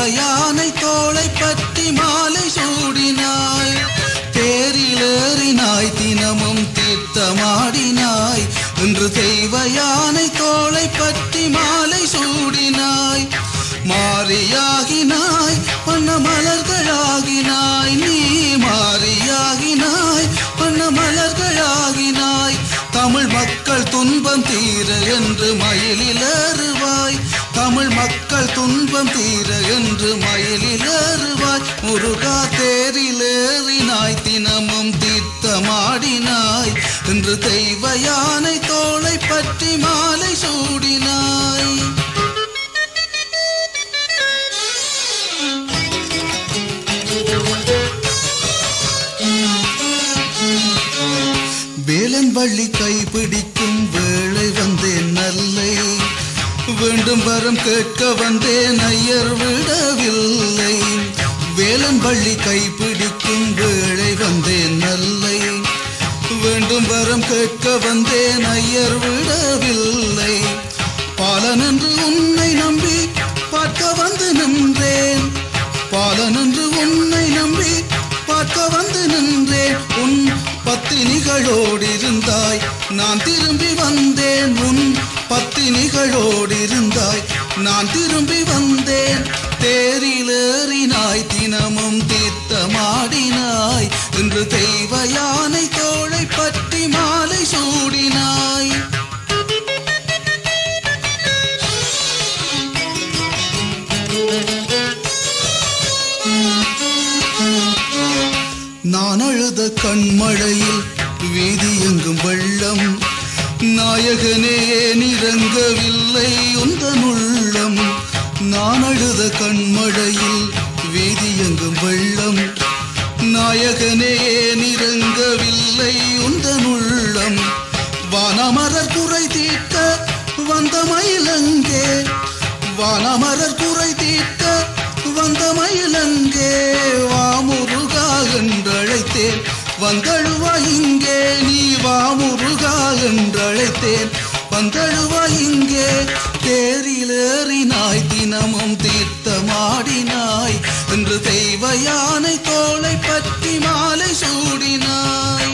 யானை தோளை பற்றி மாலை சூடினாய் தேரிலேறினாய் தினமும் தீர்த்தமாடினாய் இன்று தெய்வ யானை தோளை பற்றி மாலை சூடினாய் மாறியாகினாய் வண்ண மலர்களாகினாய் நீ மாறியாகினாய் வண்ண மலர்களாகினாய் தமிழ் மக்கள் துன்பம் தீர என்று மயிலில் ஏறுவாய் தமிழ் மக்கள் துன்பம் தீர என்று மயிலில் ஏறுவாய் முருகா தேரில் ஏறினாய் தினமும் தீர்த்தமாடினாய் இன்று தெய்வ யானை தோளை பற்றி மாலை சூடினாய் வேலன் வள்ளி கைப்பிடிக்கும் வேளை வந்தேன் நல்லை வேண்டும் வரம் கேட்க வந்தேன் ஐயர் விடவில்லை வேலன் வள்ளி கைப்பிடிக்கும் வேளை வந்தேன் நல்லை வேண்டும் வரம் கேட்க வந்தேன் ஐயர் விடவில்லை பாலனன்று உன்னை நம்பி பார்க்க வந்து நின்றேன் பாலனன்று உன்னை நம்பி பார்க்க வந்து நின்றேன் உன் பத்தினிகளோடு இருந்தாய் நான் திரும்பி வந்தேன் உன் பத்தினிகளோடு இருந்தாய் நான் திரும்பி வந்தேன் தேரிலேறினாய் தினமும் தீர்த்தமாடினாய் இன்று தெய்வ யானை தோளை பற்றி மாலை சூடினாய் நான் அழுத கண்மழையில் வீதி எங்கும் வெள்ளம் நாயகனே ஏன் இறங்கவில்லை உந்தன் உள்ளம் நான் அழுத கண்மழையில் வீதி எங்கும் வெள்ளம் நாயகனே ஏன் இறங்கவில்லை உந்தன் உள்ளம் வானமரர் குறை தீர்க்க வந்த மயிலங்கே வானமரர் குறை தீர்க்க வந்த மயிலங்கே வா முருகா என்றழைத்தேன் வந்தழுவா இங்கே நீ வா முருகா என்றழைத்தேன் வந்தழுவா இங்கே தேரிலேறினாய் தினமும் தீர்த்தமாடினாய் என்று தெய்வ யானை தோளை பற்றி மாலை சூடினாய்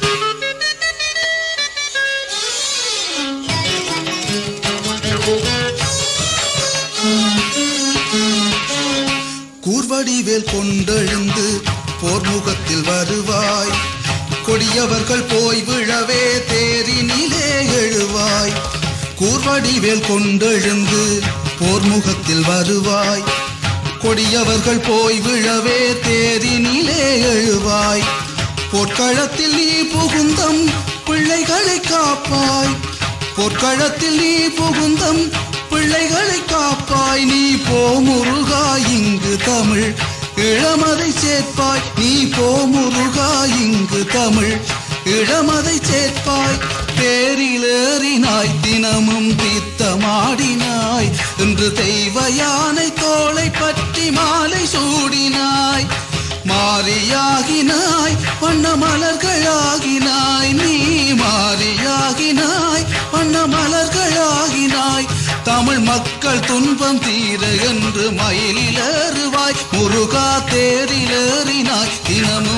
கூர்வடிவேல் கொண்டெழுந்து போர்முகத்தில் வருவாய் கொடியவர்கள் போய் விழவே தேரினிலே எழுவாய் கூர்வடிவேல் கொண்டெழுந்து போர்முகத்தில் வருவாய் கொடியவர்கள் போய் விழவே தேரினிலே எழுவாய் போர்க்களத்தில் நீ புகுந்தம் பிள்ளைகளை காப்பாய் போர்க்களத்தில் நீ புகுந்தம் பிள்ளைகளை காப்பாய் நீ போ முருகா இங்கு தமிழ் இளமதை சேர்ப்பாய் நீ போ முருகா இங்கு தமிழ் இளமதை சேர்ப்பாய் பேரிலேறினாய் தினமும் தீர்த்தமாடினாய் இன்று தெய்வ யானை தோளை பற்றி மாலை சூடினாய் மாறியாகினாய் வண்ண மலர்களாகினாய் நீ மாறியாகினாய் வண்ண மலர்களாகினாய் தமிழ் மக்கள் துன்பம் தீர என்று மயிலிலேறுவாய் முருகா தேரிலேறினாய் தினமும்